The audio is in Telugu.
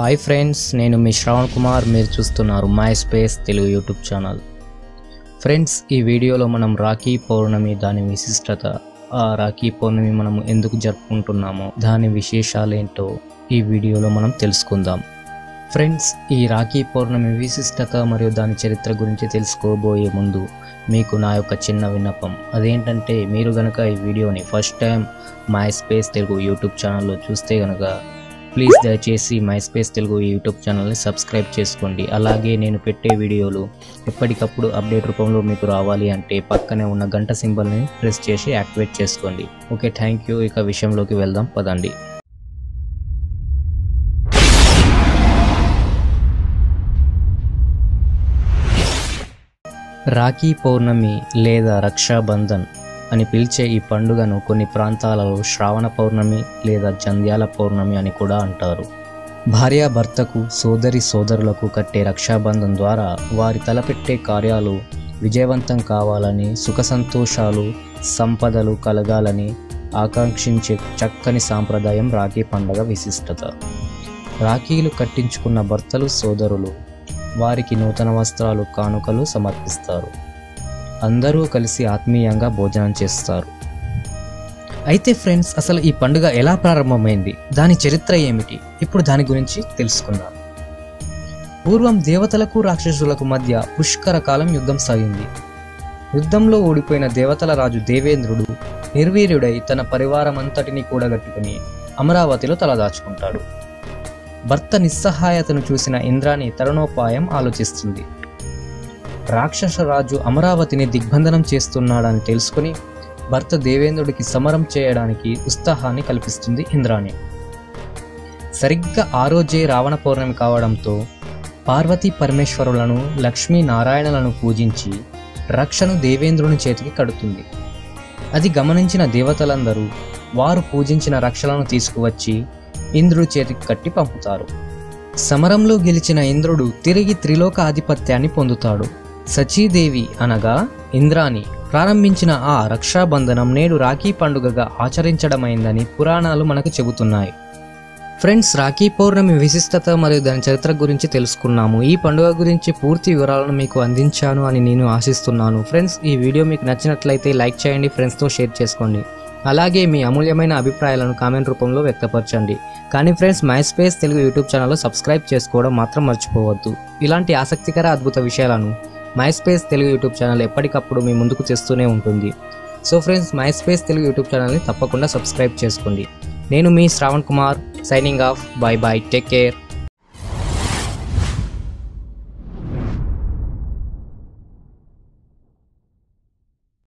హాయ్ ఫ్రెండ్స్ నేను మీ శ్రవణ్ కుమార్ మీరు చూస్తున్నారు my space Telugu YouTube channel friends ఈ వీడియోలో మనం రాఖీ పౌర్ణమి దాని విశిష్టత ఆ రాఖీ పౌర్ణమి మనం ఎందుకు జరుపుకుంటున్నామో దాని విశేషాలేంటో ఈ వీడియోలో మనం తెలుసుకుందాం ఫ్రెండ్స్ ఈ రాఖీ పౌర్ణమి విశిష్టత మరియు దాని చరిత్ర గురించి తెలుసుకోబోయే ముందు మీకు నా యొక్క చిన్న విన్నపం అదేంటంటే మీరు గనక ఈ వీడియోని first time my space Telugu YouTube ఛానల్లో చూస్తే గనక ప్లీజ్ దయచేసి మై స్పేస్ తెలుగు యూట్యూబ్ ఛానల్ని సబ్స్క్రైబ్ చేసుకోండి అలాగే నేను పెట్టే వీడియోలు ఎప్పటికప్పుడు అప్డేట్ రూపంలో మీకు రావాలి అంటే పక్కనే ఉన్న గంట సింబల్ని ప్రెస్ చేసి యాక్టివేట్ చేసుకోండి ఓకే థ్యాంక్ యూ ఇక విషయంలోకి వెళ్దాం పదండి రాఖీ పౌర్ణమి లేదా రక్షాబంధన్ అని పిలిచే ఈ పండుగను కొన్ని ప్రాంతాలలో శ్రావణ పౌర్ణమి లేదా జంధ్యాల పౌర్ణమి అని కూడా అంటారు భార్యాభర్తకు సోదరి సోదరులకు కట్టే రక్షాబంధం ద్వారా వారి తలపెట్టే కార్యాలు విజయవంతం కావాలని సుఖ సంతోషాలు సంపదలు కలగాలని ఆకాంక్షించే చక్కని సాంప్రదాయం రాఖీ పండగ విశిష్టత రాఖీలు కట్టించుకున్న భర్తలు సోదరులు వారికి నూతన వస్త్రాలు కానుకలు సమర్పిస్తారు అందరూ కలిసి ఆత్మీయంగా భోజనం చేస్తారు అయితే ఫ్రెండ్స్ అసలు ఈ పండుగ ఎలా ప్రారంభమైంది దాని చరిత్ర ఏమిటి ఇప్పుడు దాని గురించి తెలుసుకుందాం పూర్వం దేవతలకు రాక్షసులకు మధ్య పుష్కర కాలం యుద్ధం సాగింది యుద్ధంలో ఓడిపోయిన దేవతల రాజు దేవేంద్రుడు నిర్వీర్యుడై తన పరివారమంతటిని కూడగట్టుకుని అమరావతిలో తలదాచుకుంటాడు భర్త నిస్సహాయతను చూసిన ఇంద్రాణి తరుణోపాయం ఆలోచిస్తుంది రాక్షస రాజు అమరావతిని దిగ్బంధనం చేస్తున్నాడని తెలుసుకుని భర్త దేవేంద్రుడికి సమరం చేయడానికి ఉత్సాహాన్ని కల్పిస్తుంది ఇంద్రాణి సరిగ్గా ఆ రోజే రావణ పౌర్ణమి కావడంతో పార్వతీ పరమేశ్వరులను లక్ష్మీ నారాయణలను పూజించి రక్షను దేవేంద్రుని చేతికి కడుతుంది అది గమనించిన దేవతలందరూ వారు పూజించిన రక్షలను తీసుకువచ్చి ఇంద్రుడి చేతికి కట్టి పంపుతారు సమరంలో గెలిచిన ఇంద్రుడు తిరిగి త్రిలోక ఆధిపత్యాన్ని పొందుతాడు సచీదేవి అనగా ఇంద్రాని ప్రారంభించిన ఆ రక్షాబంధనం నేడు రాఖీ పండుగగా ఆచరించడమైందని పురాణాలు మనకు చెబుతున్నాయి ఫ్రెండ్స్ రాఖీ పౌర్ణమి విశిష్టత మరియు దాని చరిత్ర గురించి తెలుసుకున్నాము ఈ పండుగ గురించి పూర్తి వివరాలను మీకు అందించాను అని నేను ఆశిస్తున్నాను ఫ్రెండ్స్ ఈ వీడియో మీకు నచ్చినట్లయితే లైక్ చేయండి ఫ్రెండ్స్తో షేర్ చేసుకోండి అలాగే మీ అమూల్యమైన అభిప్రాయాలను కామెంట్ రూపంలో వ్యక్తపరచండి కానీ friends my space Telugu YouTube ఛానల్లో సబ్స్క్రైబ్ చేసుకోవడం మాత్రం మర్చిపోవద్దు ఇలాంటి ఆసక్తికర అద్భుత విషయాలను my space Telugu YouTube channel ఎప్పటికప్పుడు మీ ముందుకు తెస్తూనే ఉంటుంది so friends my space Telugu YouTube ఛానల్ని తప్పకుండా సబ్స్క్రైబ్ చేసుకోండి నేను మీ Shravan Kumar signing off bye bye take care